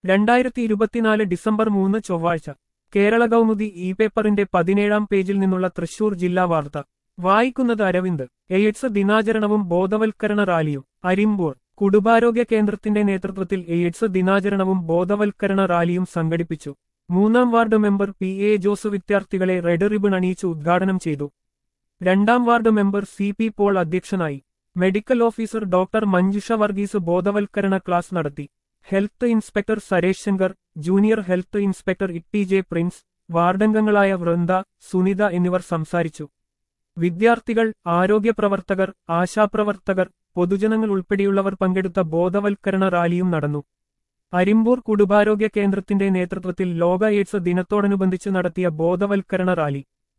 രണ്ടായിരത്തി ഇരുപത്തിനാല് ഡിസംബർ മൂന്ന് ചൊവ്വാഴ്ച കേരള കൗമുദി ഇ പേപ്പറിന്റെ പതിനേഴാം പേജിൽ നിന്നുള്ള തൃശൂർ ജില്ലാ വാർത്ത വായിക്കുന്നത് അരവിന്ദ് എയ്ഡ്സ് ദിനാചരണവും ബോധവൽക്കരണ റാലിയും അരിമ്പൂർ കുടുംബാരോഗ്യ കേന്ദ്രത്തിന്റെ നേതൃത്വത്തിൽ എയ്ഡ്സ് ദിനാചരണവും ബോധവൽക്കരണ റാലിയും സംഘടിപ്പിച്ചു മൂന്നാം ward member P A Jose വിദ്യാർത്ഥികളെ റെഡ് റിബൺ അണിയിച്ച് ഉദ്ഘാടനം ചെയ്തു രണ്ടാം ward member C P Paul അധ്യക്ഷനായി medical officer doctor Manjusha Varghese ബോധവൽക്കരണ ക്ലാസ് നടത്തി health inspector Saresh Shankar junior health inspector Itty J Prince വാർഡംഗങ്ങളായ വൃന്ദ സുനിത എന്നിവർ സംസാരിച്ചു വിദ്യാർത്ഥികൾ ആരോഗ്യ പ്രവർത്തകർ ആശാപ്രവർത്തകർ പൊതുജനങ്ങൾ ഉൾപ്പെടെയുള്ളവർ പങ്കെടുത്ത ബോധവൽക്കരണ റാലിയും നടന്നു അരിമ്പൂർ കുടുംബാരോഗ്യ കേന്ദ്രത്തിന്റെ നേതൃത്വത്തിൽ ലോക എയ്ഡ്സ് ദിനത്തോടനുബന്ധിച്ച് നടത്തിയ ബോധവൽക്കരണ റാലി